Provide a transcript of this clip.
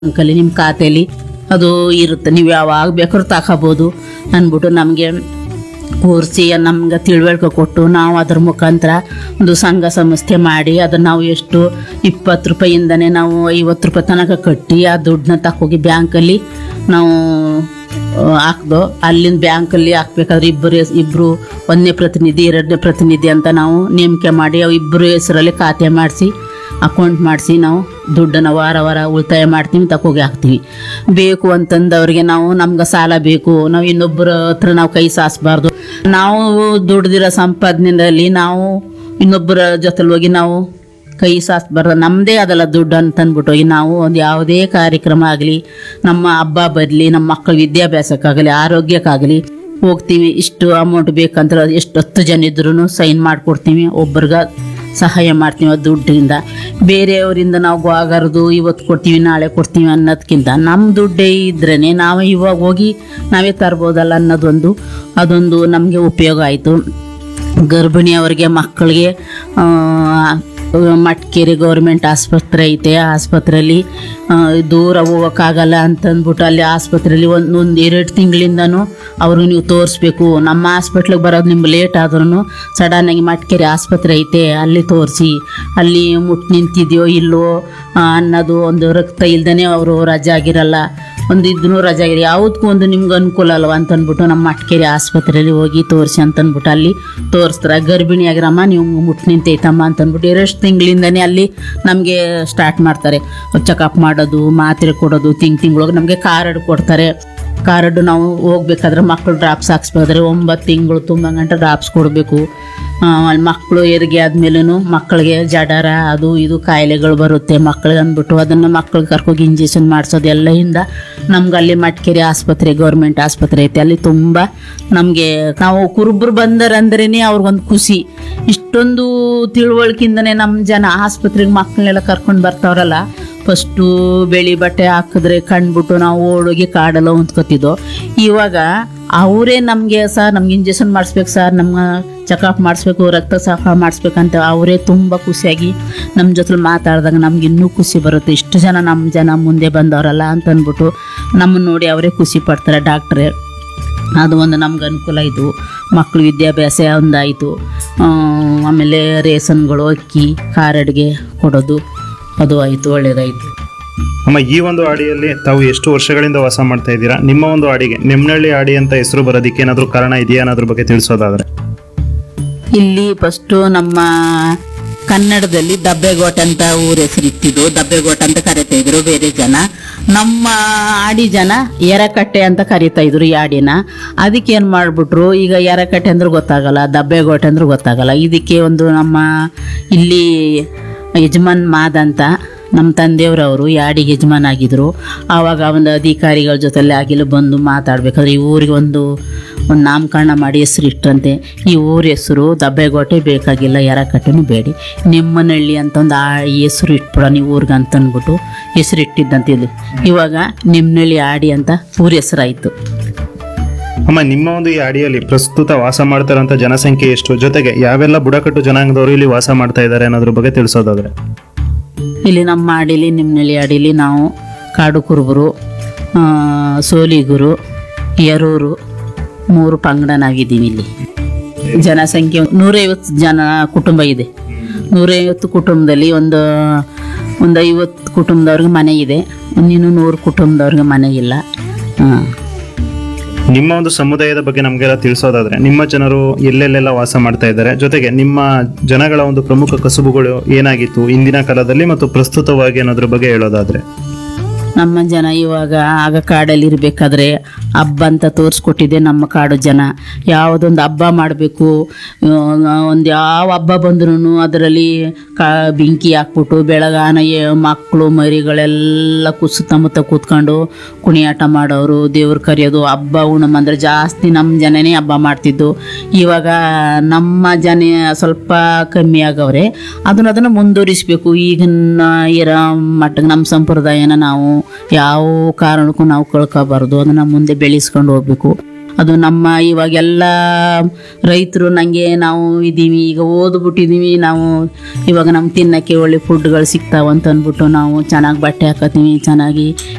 ಬ್ಯಾಂಕಲ್ಲಿ ನಿಮ್ಮ ಖಾತೆಯಲ್ಲಿ ಅದು ಇರುತ್ತೆ ನೀವು ಯಾವಾಗ ಬೇಕಾದ್ರೂ ತಗೋಬೋದು ಅಂದ್ಬಿಟ್ಟು ನಮಗೆ ಕೂರಿಸಿ ನಮ್ಗೆ ತಿಳುವಳಿಕೆ ಕೊಟ್ಟು ನಾವು ಅದ್ರ ಮುಖಾಂತರ ಒಂದು ಸಂಘ ಸಂಸ್ಥೆ ಮಾಡಿ ಅದನ್ನು ನಾವು ಎಷ್ಟು ಇಪ್ಪತ್ತು ರೂಪಾಯಿಂದನೇ ನಾವು ಐವತ್ತು ರೂಪಾಯಿ ತನಕ ಕಟ್ಟಿ ಆ ದುಡ್ಡನ್ನ ತಕೋಗಿ ಬ್ಯಾಂಕಲ್ಲಿ ನಾವು ಆ, ಹಾಕ್ದೋ ಅಲ್ಲಿಂದ ಬ್ಯಾಂಕಲ್ಲಿ ಹಾಕ್ಬೇಕಾದ್ರೆ ಇಬ್ಬರು ಇಬ್ಬರು ಒಂದನೇ ಪ್ರತಿನಿಧಿ ಎರಡನೇ ಪ್ರತಿನಿಧಿ ಅಂತ ನಾವು ನೇಮಕ ಮಾಡಿ ಅವು ಇಬ್ಬರು ಹೆಸರಲ್ಲಿ ಖಾತೆ ಮಾಡಿಸಿ ಅಕೌಂಟ್ ಮಾಡಿಸಿ ನಾವು ದುಡ್ಡನ್ನು ವಾರ ವಾರ ಉಳಿತಾಯ ಮಾಡ್ತೀವಿ ತಕೋಗಿ ಹಾಕ್ತೀವಿ ಬೇಕು ಅಂತಂದವ್ರಿಗೆ ನಾವು ನಮ್ಗೆ ಸಾಲ ಬೇಕು ನಾವು ಇನ್ನೊಬ್ಬರ ಹತ್ರ ನಾವು ಕೈ ಸಾಸ್ಬಾರ್ದು ನಾವು ದುಡ್ದಿರೋ ಸಂಪಾದನೆಯಲ್ಲಿ ನಾವು ಇನ್ನೊಬ್ಬರ ಜೊತೆಲಿ ಹೋಗಿ ನಾವು ಕೈ ಸಾಸ್ಬಾರ್ದು ನಮ್ಮದೇ ಅದಲ್ಲ ದುಡ್ಡು ಅಂತಂದ್ಬಿಟ್ಟು ಹೋಗಿ ನಾವು ಒಂದು ಯಾವುದೇ ಕಾರ್ಯಕ್ರಮ ಆಗಲಿ ನಮ್ಮ ಹಬ್ಬ ಬರಲಿ ನಮ್ಮ ಮಕ್ಕಳ ವಿದ್ಯಾಭ್ಯಾಸಕ್ಕಾಗಲಿ ಆರೋಗ್ಯಕ್ಕಾಗಲಿ ಹೋಗ್ತೀವಿ ಇಷ್ಟು ಅಮೌಂಟ್ ಬೇಕಂದ್ರೆ ಎಷ್ಟು ಹತ್ತು ಜನ ಇದ್ರೂ ಸೈನ್ ಮಾಡಿಕೊಡ್ತೀವಿ ಒಬ್ರಿಗೆ ಸಹಾಯ ಮಾಡ್ತೀವಿ ಆ ದುಡ್ಡಿಂದ ಬೇರೆಯವರಿಂದ ನಾವು ಗೋಗರ್ದು ಇವತ್ತು ಕೊಡ್ತೀವಿ ನಾಳೆ ಕೊಡ್ತೀವಿ ಅನ್ನೋದಕ್ಕಿಂತ ನಮ್ಮ ದುಡ್ಡೇ ಇದ್ರೇ ನಾವು ಇವಾಗ ಹೋಗಿ ನಾವೇ ತರ್ಬೋದಲ್ಲ ಅನ್ನೋದೊಂದು ಅದೊಂದು ನಮಗೆ ಉಪಯೋಗ ಆಯಿತು ಗರ್ಭಿಣಿಯವರಿಗೆ ಮಕ್ಕಳಿಗೆ ಆ, ಮಟ್ಕೇರಿ ಗೌರ್ಮೆಂಟ್ ಆಸ್ಪತ್ರೆ ಐತೆ ಆ ಆಸ್ಪತ್ರೆಯಲ್ಲಿ ಆ, ದೂರ ಹೋಗೋಕ್ಕಾಗಲ್ಲ ಅಂತಂದ್ಬಿಟ್ಟು ಅಲ್ಲಿ ಆಸ್ಪತ್ರೆಯಲ್ಲಿ ಒಂದು ಒಂದು ಎರಡು ತಿಂಗಳಿಂದನೂ ಅವ್ರಿಗೆ ನೀವು ತೋರಿಸ್ಬೇಕು ನಮ್ಮ ಹಾಸ್ಪಿಟ್ಲಿಗೆ ಬರೋದು ನಿಮ್ಗೆ ಲೇಟ್ ಆದ್ರೂ ಸಡನ್ನಾಗಿ ಮಟ್ಕೇರಿ ಆಸ್ಪತ್ರೆ ಐತೆ ಅಲ್ಲಿ ತೋರಿಸಿ ಅಲ್ಲಿ ಮುಟ್ಟು ನಿಂತಿದೆಯೋ ಇಲ್ಲೋ ಆ, ಅನ್ನೋದು ಒಂದು ರಕ್ತ ಇಲ್ದೇ ಅವರು ರಜೆ ಆಗಿರಲ್ಲ ಒಂದು ಇದ್ರೂ ರಜೆ ಆಗಿರಿ ಯಾವುದಕ್ಕೂ ಒಂದು ನಿಮ್ಗೆ ಅನುಕೂಲ ಅಲ್ವಾ ಅಂತ ಅಂದ್ಬಿಟ್ಟು ನಮ್ಮ ಮಟ್ಕೇರಿ ಆಸ್ಪತ್ರೆಯಲ್ಲಿ ಹೋಗಿ ತೋರಿಸಿ ಅಂತಂದ್ಬಿಟ್ಟು ಅಲ್ಲಿ ತೋರಿಸ್ತಾರೆ ಗರ್ಭಿಣಿ ಆಗಿರಮ್ಮ ನೀವು ಮುಟ್ಟು ನಿಂತೈತಮ್ಮ ಅಂತಂದ್ಬಿಟ್ಟು ಎರಡು ತಿಂಗಳಿಂದನೇ ಅಲ್ಲಿ ನಮಗೆ ಸ್ಟಾರ್ಟ್ ಮಾಡ್ತಾರೆ ಚೆಕಪ್ ಮಾಡೋದು ಮಾತ್ರೆ ಕೊಡೋದು ತಿಂಗ್ ತಿಂಗಳಿಗೆ ನಮಗೆ ಕಾರ್ಡ್ ಕೊಡ್ತಾರೆ ಕಾರ್ಡ್ ನಾವು ಹೋಗ್ಬೇಕಾದ್ರೆ ಮಕ್ಕಳು ಡ್ರಾಪ್ಸ್ ಹಾಕ್ಸ್ಬೇಕಾದ್ರೆ ಒಂಬತ್ತು ತಿಂಗಳು ತುಂಬ ಗಂಟೆ ಡ್ರಾಪ್ಸ್ ಕೊಡಬೇಕು ಅಲ್ಲಿ ಮಕ್ಕಳು ಹೆರಿಗೆ ಆದ್ಮೇಲೂ ಮಕ್ಕಳಿಗೆ ಜಡರ ಅದು ಇದು ಕಾಯಿಲೆಗಳು ಬರುತ್ತೆ ಮಕ್ಕಳಿಗೆ ಅಂದ್ಬಿಟ್ಟು ಅದನ್ನು ಮಕ್ಕಳಿಗೆ ಕರ್ಕೋಗಿ ಇಂಜೆಕ್ಷನ್ ಮಾಡಿಸೋದು ಎಲ್ಲದಿಂದ ನಮ್ಗೆ ಅಲ್ಲಿ ಮಟ್ಕೇರಿ ಆಸ್ಪತ್ರೆ ಗೌರ್ಮೆಂಟ್ ಆಸ್ಪತ್ರೆ ಐತೆ ಅಲ್ಲಿ ತುಂಬ ನಮಗೆ ನಾವು ಕುರುಬ್ರು ಬಂದರಂದ್ರೇ ಅವ್ರಿಗೊಂದು ಖುಷಿ ಇಷ್ಟೊಂದು ತಿಳುವಳಿಕೆಯಿಂದನೇ ನಮ್ಮ ಜನ ಆಸ್ಪತ್ರೆಗೆ ಮಕ್ಕಳನ್ನೆಲ್ಲ ಕರ್ಕೊಂಡು ಬರ್ತಾವ್ರಲ್ಲ ಫಸ್ಟು ಬೆಳಿ ಬಟ್ಟೆ ಹಾಕಿದ್ರೆ ಕಂಡ್ಬಿಟ್ಟು ನಾವು ಓಡೋಗಿ ಕಾಡೆಲ್ಲ ಹೊಂದ್ಕೊತಿದ್ದೋ ಇವಾಗ ಅವರೇ ನಮಗೆ ಸರ್ ನಮ್ಗೆ ಇಂಜೆಕ್ಷನ್ ಮಾಡಿಸ್ಬೇಕು ಸರ್ ನಮ್ಗೆ ಚೆಕಪ್ ಮಾಡಿಸ್ಬೇಕು ರಕ್ತ ಸಾಫ ಮಾಡಿಸ್ಬೇಕಂತ ಅವರೇ ತುಂಬ ಖುಷಿಯಾಗಿ ನಮ್ಮ ಜೊತೆ ಮಾತಾಡಿದಾಗ ನಮ್ಗೆ ಇನ್ನೂ ಖುಷಿ ಬರುತ್ತೆ ಇಷ್ಟು ಜನ ನಮ್ಮ ಜನ ಮುಂದೆ ಬಂದವರಲ್ಲ ಅಂತ ಅಂದ್ಬಿಟ್ಟು ನಮ್ಮನ್ನು ನೋಡಿ ಅವರೇ ಖುಷಿ ಪಡ್ತಾರೆ ಡಾಕ್ಟ್ರೇ ಅದು ಒಂದು ನಮ್ಗೆ ಅನುಕೂಲ ಆಯಿತು ಮಕ್ಕಳು ವಿದ್ಯಾಭ್ಯಾಸ ಒಂದಾಯಿತು ಆಮೇಲೆ ರೇಷನ್ಗಳು ಅಕ್ಕಿ ಖಾರ ಅಡುಗೆ ಕೊಡೋದು ಅದು ಆಯಿತು ಒಳ್ಳೇದಾಯಿತು ಅಮ್ಮ ಈ ಒಂದು ಆಡಿಯಲ್ಲಿ ತಾವು ಎಷ್ಟು ವರ್ಷಗಳಿಂದ ವಾಸ ಮಾಡ್ತಾ ಇದ್ದೀರಾ ನಿಮ್ಮ ಒಂದು ಆಡಿಗೆ ನೆಮ್ಮನಹಳ್ಳಿ ಆಡಿ ಅಂತ ಹೆಸರು ಬರೋದಕ್ಕೆ ಏನಾದರೂ ಕಾರಣ ಇದೆಯಾ ಅನ್ನೋದ್ರ ಬಗ್ಗೆ ತಿಳಿಸೋದಾದ್ರೆ ಇಲ್ಲಿ ಫಸ್ಟು ನಮ್ಮ ಕನ್ನಡದಲ್ಲಿ ದಬ್ಬೆಗೋಟೆ ಅಂತ ಊರ ಹೆಸರು ಇತ್ತಿದ್ದು ದಬ್ಬೆಗೋಟೆ ಅಂತ ಕರಿತಾ ಇದ್ರು ಬೇರೆ ಜನ ನಮ್ಮ ಆಡಿ ಜನ ಎರಕಟ್ಟೆ ಅಂತ ಕರಿತಾ ಇದ್ರು ಈ ಆಡಿನ ಅದಕ್ಕೆ ಏನು ಮಾಡಿಬಿಟ್ರು ಈಗ ಎರಕಟ್ಟೆ ಅಂದ್ರೆ ಗೊತ್ತಾಗಲ್ಲ ದಬ್ಬೆಗೋಟೆ ಅಂದ್ರೆ ಗೊತ್ತಾಗಲ್ಲ ಇದಕ್ಕೆ ಒಂದು ನಮ್ಮ ಇಲ್ಲಿ ಯಜಮಾನ್ ಮಾದ್ ಅಂತ ನಮ್ಮ ತಂದೆಯವ್ರವರು ಯಾಡಿಗೆ ಯಜಮಾನ್ ಆಗಿದ್ರು ಆವಾಗ ಒಂದು ಅಧಿಕಾರಿಗಳ ಜೊತೆಲಿ ಆಗಿಲ್ಲ ಬಂದು ಮಾತಾಡ್ಬೇಕಾದ್ರೆ ಈ ಊರಿಗೆ ಒಂದು ಒಂದು ನಾಮಕರಣ ಮಾಡಿ ಹೆಸರು ಇಟ್ಟಂತೆ ಈ ಊರ ಹೆಸರು ದಬ್ಬೆಗೋಟೆ ಬೇಕಾಗಿಲ್ಲ ಯಾರಕಟ್ಟೆನೂ ಬೇಡಿ ನಿಮ್ಮನಹಳ್ಳಿ ಅಂತ ಒಂದು ಆ ಹೆಸರು ಇಟ್ಬಿಡೋ ನೀವು ಊರಿಗೆ ಅಂತ ಅಂದ್ಬಿಟ್ಟು ಹೆಸರು ಇಟ್ಟಿದ್ದಂತೆ ಇದು ಇವಾಗ ನಿಮ್ಮನಹಳ್ಳಿ ಆಡಿ ಅಂತ ಊರ ಹೆಸರಾಯಿತು ಅಮ್ಮ ನಿಮ್ಮ ಒಂದು ಈ ಆಡಿಯಲ್ಲಿ ಪ್ರಸ್ತುತ ವಾಸ ಮಾಡ್ತಾರಂತ ಜನಸಂಖ್ಯೆ ಎಷ್ಟು ಜೊತೆಗೆ ಯಾವೆಲ್ಲ ಬುಡಕಟ್ಟು ಜನಾಂಗದವರು ಇಲ್ಲಿ ವಾಸ ಮಾಡ್ತಾ ಇದ್ದಾರೆ ಅನ್ನೋದ್ರ ಬಗ್ಗೆ ತಿಳಿಸೋದಾದ್ರೆ ಇಲ್ಲಿ ನಮ್ಮ ಆಡಿಲಿ ನಿಮ್ಮನಹಳ್ಳಿ ಆಡಿಲಿ ನಾವು ಕಾಡು ಕುರುಬರು ಆ, ಸೋಲಿಗುರು ಯರೂರು ಮೂರು ಪಂಗಡ ನಾವಿದ್ದೀವಿ ಇಲ್ಲಿ ಜನಸಂಖ್ಯೆ ನೂರೈವತ್ತು ಜನ ಕುಟುಂಬ ಇದೆ ನೂರೈವತ್ತು ಕುಟುಂಬದಲ್ಲಿ ಒಂದು ಒಂದು ಐವತ್ತು ಕುಟುಂಬದವ್ರಿಗೆ ಮನೆ ಇದೆ ಇನ್ನೂ ನೂರು ಕುಟುಂಬದವ್ರಿಗೆ ಮನೆ ಇಲ್ಲ ಹಾಂ ನಿಮ್ಮ ಒಂದು ಸಮುದಾಯದ ಬಗ್ಗೆ ನಮಗೆಲ್ಲ ತಿಳಿಸೋದಾದ್ರೆ ನಿಮ್ಮ ಜನರು ಎಲ್ಲೆಲ್ಲೆಲ್ಲ ವಾಸ ಮಾಡ್ತಾ ಇದ್ದಾರೆ ಜೊತೆಗೆ ನಿಮ್ಮ ಜನಗಳ ಒಂದು ಪ್ರಮುಖ ಕಸುಬುಗಳು ಏನಾಗಿತ್ತು ಇಂದಿನ ಕಾಲದಲ್ಲಿ ಮತ್ತು ಪ್ರಸ್ತುತವಾಗಿ ಅನ್ನೋದ್ರ ಬಗ್ಗೆ ಹೇಳೋದಾದ್ರೆ ನಮ್ಮ ಜನ ಇವಾಗ ಆಗ ಕಾಡಲ್ಲಿ ಇರಬೇಕಾದ್ರೆ ಹಬ್ಬ ಅಂತ ತೋರಿಸ್ಕೊಟ್ಟಿದೆ ನಮ್ಮ ಕಾಡು ಜನ ಯಾವುದೊಂದು ಹಬ್ಬ ಮಾಡಬೇಕು ಒಂದು ಯಾವ ಹಬ್ಬ ಬಂದ್ರೂ ಅದರಲ್ಲಿ ಕಾ ಬೆಂಕಿ ಹಾಕ್ಬಿಟ್ಟು ಬೆಳಗಾನ ಏ- ಮಕ್ಕಳು ಮರಿಗಳೆಲ್ಲ ಕುಸ್ ಸುತ್ತಮುತ್ತ ಕೂತ್ಕೊಂಡು ಕುಣಿಯಾಟ ಮಾಡೋರು ದೇವ್ರ ಕರೆಯೋದು ಹಬ್ಬ ಉಣಮ್ ಅಂದ್ರೆ ಜಾಸ್ತಿ ನಮ್ಮ ಜನನೇ ಹಬ್ಬ ಮಾಡ್ತಿದ್ದು ಇವಾಗ ನಮ್ಮ ಜನ ಸ್ವಲ್ಪ ಕಮ್ಮಿ ಆಗವ್ರೆ ಅದನ್ನ ಅದನ್ನು ಮುಂದುವರಿಸ್ಬೇಕು ಈಗಿನ ಇರೋ ಮಟ್ಟಿಗೆ ನಮ್ಮ ಸಂಪ್ರದಾಯನ ನಾವು ಯಾವ ಕಾರಣಕ್ಕೂ ನಾವು ಕಳ್ಕೋಬಾರ್ದು ಅದನ್ನು ಮುಂದೆ ಬೆಳೆಸ್ಕೊಂಡು ಹೋಗ್ಬೇಕು ಅದು ನಮ್ಮ ಇವಾಗೆಲ್ಲ ರೈತರು ನನಗೆ ನಾವು ಇದ್ದೀವಿ ಈಗ ಓದ್ಬಿಟ್ಟಿದ್ದೀವಿ ನಾವು ಇವಾಗ ನಮ್ಗೆ ತಿನ್ನೋಕ್ಕೆ ಒಳ್ಳೆ ಫುಡ್ಗಳು ಸಿಗ್ತಾವೆ ಅಂತ ಅಂದ್ಬಿಟ್ಟು ನಾವು ಚೆನ್ನಾಗಿ ಬಟ್ಟೆ ಹಾಕೋತೀವಿ ಚೆನ್ನಾಗಿ